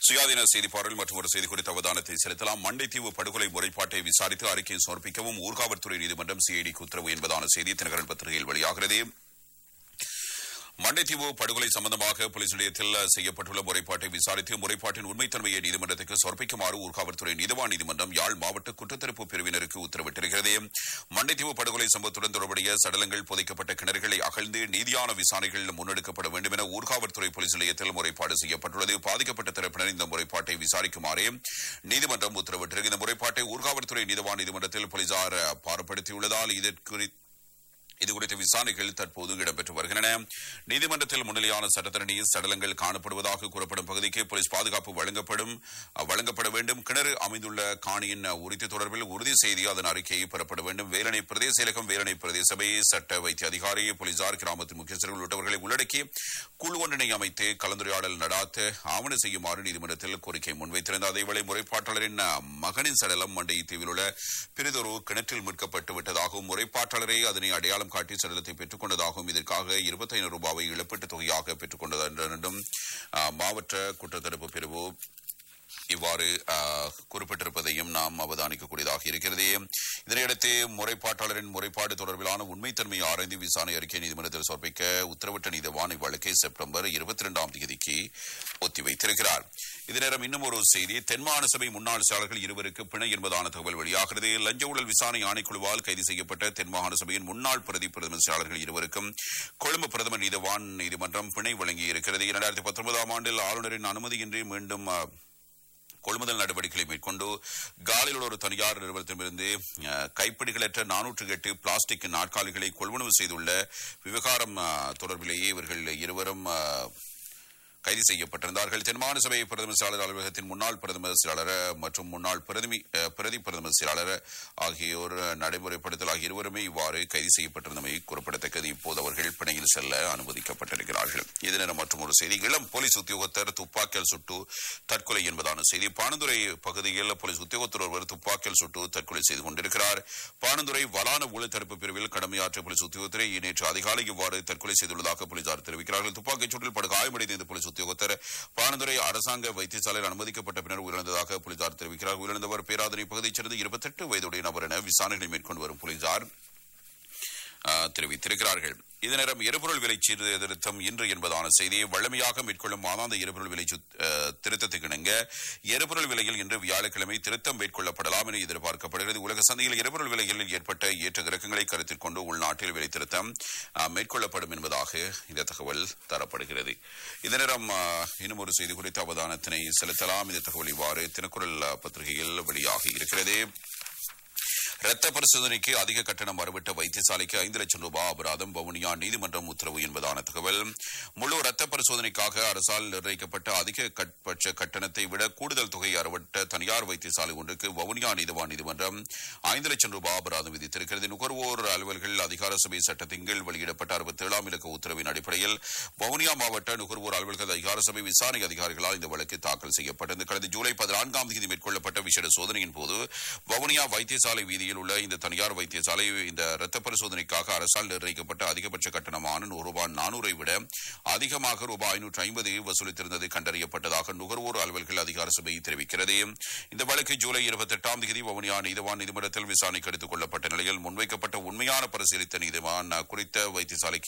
சுயாதீன செய்தி பாடல் மற்றும் ஒரு செய்தி குறித்த அவதானத்தை செலுத்தலாம் மண்டைத்தீவு படுகொலை முறைப்பாட்டை விசாரித்து அறிக்கையை சமர்ப்பிக்கவும் ஊர்காவல்துறை நீதிமன்றம் சிஐடிக்கு உத்தரவு என்பதான செய்தி தினகரன் பத்திரிகையில் வெளியாகிறது மண்டைத்தீவு படுகொலை சம்பந்தமாக போலீஸ் நிலையத்தில் செய்யப்பட்டுள்ள முறைப்பாட்டை விசாரித்து முறைப்பாட்டின் உண்மைத்தன்மையை நீதிமன்றத்துக்கு சமர்ப்பிக்குமாறு ஊர்காவல்துறை நீதவான் நீதிமன்றம் யாழ் மாவட்ட குற்றத்தடுப்பு பிரிவினருக்கு உத்தரவிட்டிருக்கிறது மண்டைத்தீவு படுகொலை சம்பவத்துடன் தொடர்புடைய சடலங்கள் புதைக்கப்பட்ட கிணறுகளை அகழ்ந்து நீதியான விசாரணைகள் முன்னெடுக்கப்பட வேண்டும் என ஊர்காவல்துறை போலீஸ் நிலையத்தில் முறைப்பாடு செய்யப்பட்டுள்ளது பாதிக்கப்பட்ட தரப்பினர் இந்த முறைப்பாட்டை விசாரிக்குமாறு நீதிமன்றம் உத்தரவிட்டிருக்கு இந்த முறைப்பாட்டை ஊர்காவல்துறை நீதவான் நீதிமன்றத்தில் போலீசார் பாரப்படுத்தியுள்ளதால் இதற்கு இது குறித்த விசாரணைகள் தற்போது இடம்பெற்று வருகின்றன நீதிமன்றத்தில் முன்னிலையான சட்டத்தரணி சடலங்கள் காணப்படுவதாக கூறப்படும் பகுதிக்கு போலீஸ் பாதுகாப்பு வழங்கப்படும் வழங்கப்பட வேண்டும் கிணறு அமைந்துள்ள காணியின் உறுதி தொடர்பில் உறுதி செய்து அதன் அறிக்கையை பெறப்பட வேண்டும் வேலனை பிரதேச செயலகம் வேலனை பிரதேச சபை சட்ட வைத்திய அதிகாரி போலீசார் கிராமத்தின் முக்கியஸ்தர்கள் உள்ளிட்டவர்களை உள்ளடக்கி குழு ஒன்றினை அமைத்து கலந்துரையாடல் நடாத்த ஆவண செய்யுமாறு நீதிமன்றத்தில் கோரிக்கை முன்வைத்திருந்த அதேவேளை முறைப்பாட்டாளரின் மகனின் சடலம் மண்டை தீவில் உள்ள பிரிதொரு கிணற்றில் மீட்கப்பட்டு விட்டதாகவும் முறைப்பாட்டாளரை அதனை அடையாளம் காட்டி சடலத்தை பெற்றுக் கொண்டதாகவும் இதற்காக இருபத்தைந்து ரூபாவை இழப்பீட்டுத் தொகையாக பெற்றுக் கொண்டது என்றும் மாவட்ட குற்றத்தடுப்பு பிரிவு இவ்வாறு குறிப்பிட்டிருப்பதையும் நாம் அவதானிக்கக்கூடியதாக இருக்கிறது இதனையடுத்து முறைப்பாட்டாளரின் முறைப்பாடு தொடர்பிலான உண்மைத்தன்மை ஆராய்ந்து விசாரணை அறிக்கை நீதிமன்றத்தில் சமர்ப்பிக்க உத்தரவிட்ட நீதிவான் இவ்வழக்கை செப்டம்பர் இருபத்தி இரண்டாம் தேதிக்கு ஒத்திவைத்திருக்கிறார் இதே நேரம் இன்னும் ஒரு செய்தி தென்மாகாண சபை முன்னாள் செயலாளர்கள் இருவருக்கு பிணை என்பதான தகவல் வெளியாகிறது லஞ்ச ஊழல் விசாரணை ஆணைக்குழுவால் கைது செய்யப்பட்ட தென்மாகாண சபையின் முன்னாள் பிரதி பிரதம செயலாளர்கள் இருவருக்கும் கொழும்பு பிரதமர் நீதவான் நீதிமன்றம் பிணை வழங்கியிருக்கிறது இரண்டாயிரத்தி பத்தொன்பதாம் ஆண்டில் ஆளுநரின் அனுமதியின்றி மீண்டும் கொள்முதல் நடவடிக்கைகளை மேற்கொண்டு காலில் உள்ள ஒரு தனியார் நிறுவனத்திடமிருந்து கைப்பிடிகளற்ற நானூற்று எட்டு பிளாஸ்டிக் நாற்காலிகளை கொள்வனவு செய்துள்ள விவகாரம் தொடர்பிலேயே இவர்கள் இருவரும் கைது செய்யப்பட்டிருந்தார்கள் தென்மாகாண சபை பிரதமர் செயலாளர் அலுவலகத்தின் முன்னாள் பிரதமர் செயலாளர் மற்றும் முன்னாள் பிரதி பிரதி பிரதமர் செயலாளர் ஆகியோர் நடைமுறைப்படுத்தல் ஆகிய இருவருமே இவ்வாறு கைது செய்யப்பட்டிருந்தமை குறிப்பிடத்தக்கது இப்போது அவர்கள் பிணையில் செல்ல அனுமதிக்கப்பட்டிருக்கிறார்கள் இதனிடம் மற்றும் ஒரு செய்தி இளம் போலீஸ் உத்தியோகத்தர் துப்பாக்கியால் சுட்டு தற்கொலை என்பதான செய்தி பானந்துரை பகுதியில் போலீஸ் உத்தியோகத்தர் ஒருவர் துப்பாக்கியால் சுட்டு தற்கொலை செய்து கொண்டிருக்கிறார் பானந்துரை வலான ஊழல் தடுப்பு பிரிவில் கடமையாற்றிய போலீஸ் உத்தியோகத்தரை நேற்று அதிகாலை இவ்வாறு தற்கொலை செய்துள்ளதாக போலீசார் தெரிவிக்கிறார்கள் துப்பாக்கிச் சூட்டில் படு காயமடைந்த இந்த போலீஸ் உத்தியோகத்தர் பானந்துரை அரசாங்க வைத்தியசாலையில் அனுமதிக்கப்பட்ட பின்னர் உயிரிழந்ததாக போலீசார் தெரிவிக்கிறார் உயிரிழந்தவர் பேராதனை பகுதியைச் சேர்ந்த இருபத்தெட்டு வயதுடைய நபர் என விசாரணைகளை மேற்கொண்டு வரும் போலீசார் தெரிவித்திருக்கிறார்கள் இதே நேரம் எரிபொருள் விலை சீர்திருத்தம் இன்று என்பதான செய்தியை வழமையாக மேற்கொள்ளும் மாதாந்த எரிபொருள் விலை திருத்தத்துக்கு இணங்க எரிபொருள் விலையில் இன்று வியாழக்கிழமை திருத்தம் மேற்கொள்ளப்படலாம் என எதிர்பார்க்கப்படுகிறது உலக சந்தையில் எரிபொருள் விலைகளில் ஏற்பட்ட ஏற்ற இறக்கங்களை கருத்தில் கொண்டு உள்நாட்டில் விலை திருத்தம் மேற்கொள்ளப்படும் என்பதாக இந்த தகவல் தரப்படுகிறது இதே நேரம் இன்னும் ஒரு செய்தி குறித்த அவதானத்தினை செலுத்தலாம் இந்த தகவல் இவ்வாறு தினக்குரல் பத்திரிகையில் வெளியாகி இருக்கிறது ரத்த பரிசோதனைக்கு அதிக கட்டணம் மறுவிட்ட வைத்தியசாலைக்கு ஐந்து லட்சம் ரூபாய் அபராதம் வவுனியா நீதிமன்றம் உத்தரவு என்பதான தகவல் முழு ரத்த பரிசோதனைக்காக அரசால் நிர்ணயிக்கப்பட்ட அதிகபட்ச கட்டணத்தை விட கூடுதல் தொகை அறவிட்ட தனியார் வைத்தியசாலை ஒன்றுக்கு வவுனியா நீதிவான் நீதிமன்றம் ஐந்து லட்சம் ரூபாய் அபராதம் விதித்திருக்கிறது நுகர்வோர் அலுவல்கள் அதிகார சபை சட்டத்தின் கீழ் வெளியிடப்பட்ட அறுபத்தி ஏழாம் இலக்க உத்தரவின் அடிப்படையில் வவுனியா மாவட்ட நுகர்வோர் அலுவல்கள் அதிகார சபை விசாரணை அதிகாரிகளால் இந்த வழக்கு தாக்கல் செய்யப்பட்டது கடந்த ஜூலை பதினான்காம் தேதி மேற்கொள்ளப்பட்ட விசேட சோதனையின் போது வவுனியா வைத்தியசாலை வீதியில் பகுதியில் உள்ள இந்த தனியார் வைத்தியசாலை இந்த ரத்த பரிசோதனைக்காக அரசால் நிர்ணயிக்கப்பட்ட அதிகபட்ச கட்டணமான ரூபாய் நானூறை விட அதிகமாக ரூபாய் ஐநூற்று ஐம்பது வசூலித்திருந்தது கண்டறியப்பட்டதாக நுகர்வோர் அலுவல்கள் அதிகார சபை தெரிவிக்கிறது இந்த வழக்கு ஜூலை இருபத்தி எட்டாம் தேதி வவுனியா நீதிவான் நீதிமன்றத்தில் விசாரணைக்கு எடுத்துக் கொள்ளப்பட்ட நிலையில் முன்வைக்கப்பட்ட உண்மையான பரிசீலித்த நீதிவான் குறித்த வைத்தியசாலைக்கு